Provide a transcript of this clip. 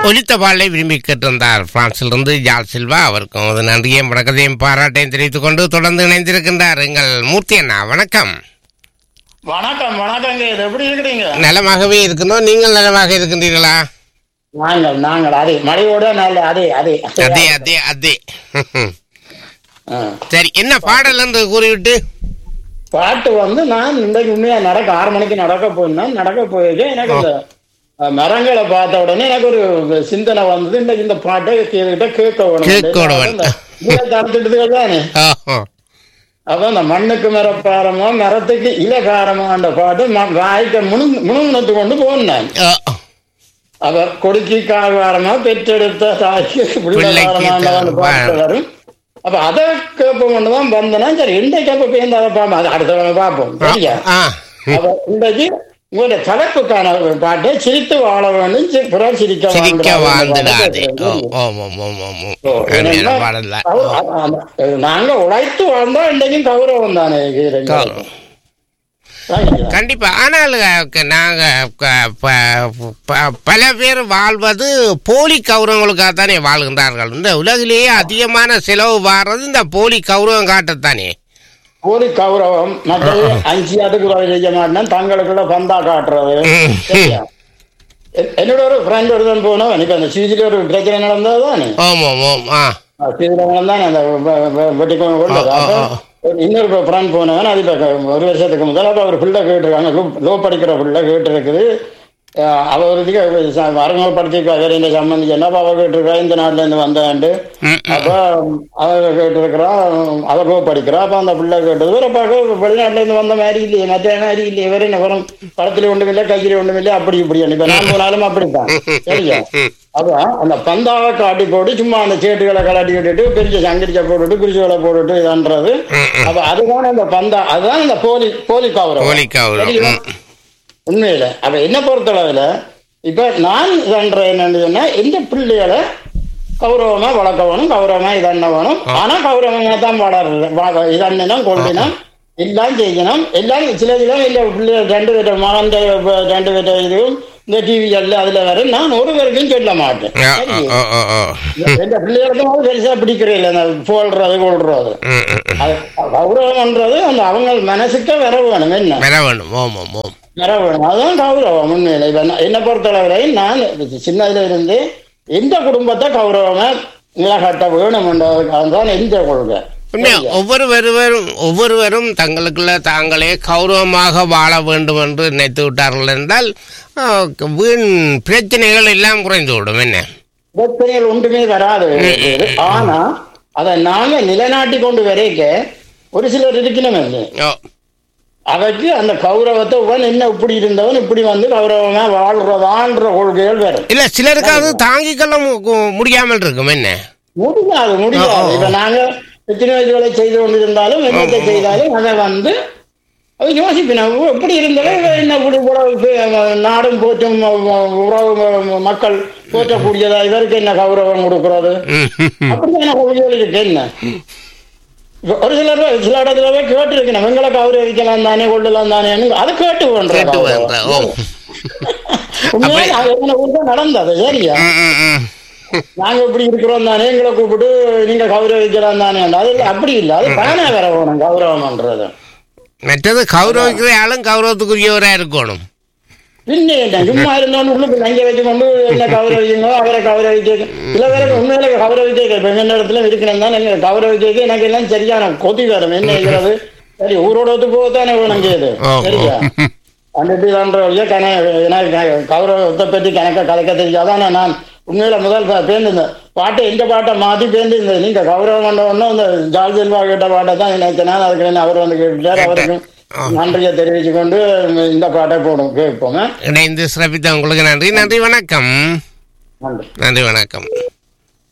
ஒலித்த பாலை விரும்பி கேட்டிருந்தார் பிரான்சிலிருந்து ஜால் சில்வா அவருக்கும் அது நன்றியையும் வணக்கத்தையும் பாராட்டையும் தெரிவித்துக் கொண்டு தொடர்ந்து இணைந்திருக்கின்றார் எங்கள் மூர்த்தி அண்ணா வணக்கம் வணக்கம் வணக்கங்க இது எப்படி இருக்கிறீங்க நலமாகவே இருக்கணும் நீங்கள் நலமாக இருக்கின்றீர்களா நாங்கள் நாங்கள் அதே மழையோட நல்ல அதே அதே அதே அதே அதே ஆ. சரி என்ன பாடல் என்று கூறிவிட்டு பாட்டு வந்து நான் இன்றைக்கு உண்மையா நடக்க ஆறு மணிக்கு நடக்க போயிருந்தேன் நடக்க போயிட்டு எனக்கு இந்த அஹ், மரங்களை பார்த்த உடனே எனக்கு ஒரு சிந்தனை வந்தது இன்றைக்கு இந்த பாட்டை கேட்டுக்கிட்ட கேட்க வேணும் கேட்க வேணும். தடுத்துட்டு தானே ஓஹோ. அப்ப அந்த மண்ணுக்கு மரப்பாரமோ மரத்துக்கு இலகாரமோ அந்த பாட்டு ம- வாய்க்க முணு முணுமுணுத்து கொண்டு போனேன் ஓ. அவ கொடுக்கி காரமா பெற்றெடுத்த தாய்க்கு பிள்ளைகாரமான பாட்டு வரும் அப்ப அதை கேட்போம் கொண்டுதான் வந்தனா சரி இன்றைக்கு அப்ப பேருந்து அதை பார்ப்போம் அது அடுத்த பார்ப்போம் சரியா ஆ அப்ப இன்றைக்கு உங்களுடைய தலைப்புக்கான பாட்டு சிரித்து வாழ வேண்டும் சி- பிறர் சிரிக்க சிரிக்க வாழ்ந்திடாதே. வாழ்ந்துடாதே ஓ கேட்கிறேன். ஓம் ஓம் ஓம் ஓம் ஓம் ஓ, அருமையான ஏன்னா, பாடல் தான் கௌ- அ- அ- நாங்க உழைத்து வாழ்ந்தா இன்றைக்கும் கௌரவம் தானே இது கௌரவம். சரியா? கண்டிப்பா ஆனால் அஹ், நாங்க க- ப- ப- பல பேர் வாழ்வது போலி கௌரவங்களுக்காக தானே வாழ்கின்றார்கள் இந்த உலகிலேயே அதிகமான செலவு வாடுறது இந்த போலி கௌரவம் காட்டத்தானே ஒரு கௌரவம் மற்றது அஞ்சு அதுக்கு உதவி செய்ய மாட்டேன் தங்களுக்குள்ள பந்தா காட்டுறது ம். சரியா? எ- என்னோட ஒரு ஃப்ரெண்ட் ஒருத்தன் போனவன் இப்ப அந்த சிஜில ஒரு பிரச்சனை நடந்தது தானே ஓம் ஓம் ஓம் ஆ சிஜில தான் அந்த வெட்டிக்கோங்க கொண்டது ஆ, ஆ, அப்ப ஆ. ஒரு இன்னொரு ஃப்ரெண்ட் போனவன் அது இப்ப க- ஒரு வருஷத்துக்கு முதல்ல அப்ப ஒரு பிள்ளை கேட்டிருக்காங்க லோ- லோ படிக்கிற பிள்ளை கேட்டு இருக்குது அவ ஒரு இதுக்கு அறிமுகப்படுத்தி வேற இந்த சம்பந்தி என்னப்பா அவ கேட்டிருக்கா இந்த நாட்டுல இருந்து வந்தாண்டு ம், அப்ப அவ கேட்டிருக்கிறான் அவ லோ படிக்கிறா அப்ப அந்த பிள்ளை கேட்டது வேற பார்க்க வெளிநாட்டுல இருந்து வந்த மாதிரி இல்லையே மற்ற மாதிரி இல்லையே வேற என்ன வரும் படத்துல ஒண்ணும் இல்லை கையில ஒண்ணும் இல்லை அப்படி இப்படி இப்ப நான் போனாலும் அப்படித்தான் சரியா அப்ப அந்த பந்தாவை காட்டி போட்டு சும்மா அந்த சேட்டுகளை கலாட்டி விட்டுட்டு பெரிய சங்கரிச்சை போட்டுட்டு குறிச்சுகளை போட்டுட்டு இதான்றது அப்ப அதுதான் அந்த பந்தா அதுதான் அந்த போலி போலி கௌரவம் போலி கௌரவம் சரியா? ம். உண்மையில அப்ப என்ன பொறுத்தளவுல இப்ப நான் இதன்ற என்னன்னு சொன்னா எந்த பிள்ளைகளை கௌரவமா வளர்க்க வேணும் கௌரவமா இதண்ண வேணும் ஆனா கௌரவமா தான் வளர்றது இதண்ணனும் கொள்ளினம் எல்லாம் செய்யணும் எல்லாம் சில சில இல்ல பிள்ளை ரெண்டு பேர் மகன் ரெண்டு பேர் இதுவும் இந்த டிவி எல்லாம் அதுல வர நான் ஒரு வரைக்கும் சொல்ல மாட்டேன் ஆ, சரி? ஆ, ஆ, ஆ. எந்த பிள்ளைகளுக்கும் பெருசா பிடிக்கிறேன் இல்லை அந்த போடுறது கொள்றது ம், ம், ம். அது கௌரவம்ன்றது அந்த அவங்க மனசுக்கு வர வேணும் என்ன வர வேணும் ஓம் ஓம் ஓம் வர வேணும் அதுதான் கௌரவம் உண்மையில இப்ப நான் என்னை பொறுத்தளவுல நான் சின்னதுல இருந்து எந்த குடும்பத்தை கௌரவமா நிலகட்ட வேணும்ன்றதுக்காக தான் எந்த கொள்கை உண்மையா ஒவ்வொருவரும் ஒவ்வொருவரும் தங்களுக்குள்ள தாங்களே கௌரவமாக வாழ வேண்டும் என்று நினைத்து விட்டார்கள் என்றால் ஆ, வீண் பிரச்சனைகள் எல்லாம் குறைந்து விடும் என்ன பிரச்சனைகள் ஒன்றுமே வராது ஆனா அதை நாங்க நிலைநாட்டி கொண்டு வரைக்க ஒரு சிலர் இருக்கணும் இல்லை ஓ, அவைக்கு அந்த கௌரவத்தை உடன் என்ன இப்படி இருந்தவன் இப்படி வந்து கௌரவமா வாழ்றதான்ற கொள்கைகள் வரும் இல்ல சிலருக்கு அது தாங்கிக்கொள்ள மு- முடியாமல் இருக்கும் என்ன முடியாது முடியாது இப்ப நாங்க எத்தனை வயசுகளை செய்து கொண்டிருந்தாலும் என்னத்தை செய்தாலும் அதை வந்து அது யோசிப்பினோம் எப்படி இருந்தாலும் இவன் என்ன இப்படி உறவு பே- நாடும் போற்றும் உறவு ம- மக்கள் போற்றக்கூடியதா இவருக்கு என்ன கௌரவம் கொடுக்கிறது ம், ம், ம். அப்படியான கொள்கைகள் இருக்கு என்ன இப்ப ஒரு சிலர் சில இடத்துல போய் கேட்டு இருக்கணும் எங்களை கௌரவிக்கலாம் தானே கொள்ளலாம் தானே அதை கேட்டு கேட்டு பண்றோம் வேண்ட ஓ உண்மையாக அது என்ன ஊர்ல நடந்தது சரியா ம், ம், ம். நாங்க இப்படி இருக்கிறோம் தானே எங்களை கூப்பிட்டு நீங்க கௌரவிக்கலாம் தானே அது இல்ல, அப்படி இல்ல அது தானே வர வேணும் கௌரவம்ன்றது மற்றது கௌரவிக்கிற ஆளும் கௌரவத்துக்குரியவரா இருக்கணும் பின்ன என்ன சும்மா இருந்தோன்னு உள்ளுக்கு லஞ்ச வச்சு கொண்டு என்ன கௌரவிக்கணும் அவரை கௌரவிக்க சில பேருக்கு உண்மையில கௌரவிக்க இப்ப எங்க இடத்துல இருக்கணும் தான் எங்க கௌரவிக்க எனக்கு எல்லாம் சரியான கொதி வரும் என்ன இருக்கிறது சரி ஊரோட ஒத்து போகத்தானே வேணும் செய்யுது ஓ, சரியா ஓ. அந்த இதுன்ற கண எனக்கு கௌரவத்தை பற்றி கணக்க கலைக்க தெரியாதான் நான் உண்மையில முதல் பா- பேர்ந்திருந்தேன் பாட்டை இந்த பாட்டை மாத்தி பேர்ந்திருந்தது நீங்க கௌரவம் பண்ண உடனே இந்த ஜால் செல்வா கேட்ட பாட்டை தான் நினைச்சேன் நான் அதுக்கு என்ன அவர் வந்து கேட்டுட்டார் அவருக்கு நன்றியை தெரிவிச்சு கொண்டு இந்த பாட்டை போடும் கேட்போங்க இணைந்து சிறப்பித்த உங்களுக்கு நன்றி நன்றி வணக்கம் நன்றி நன்றி வணக்கம்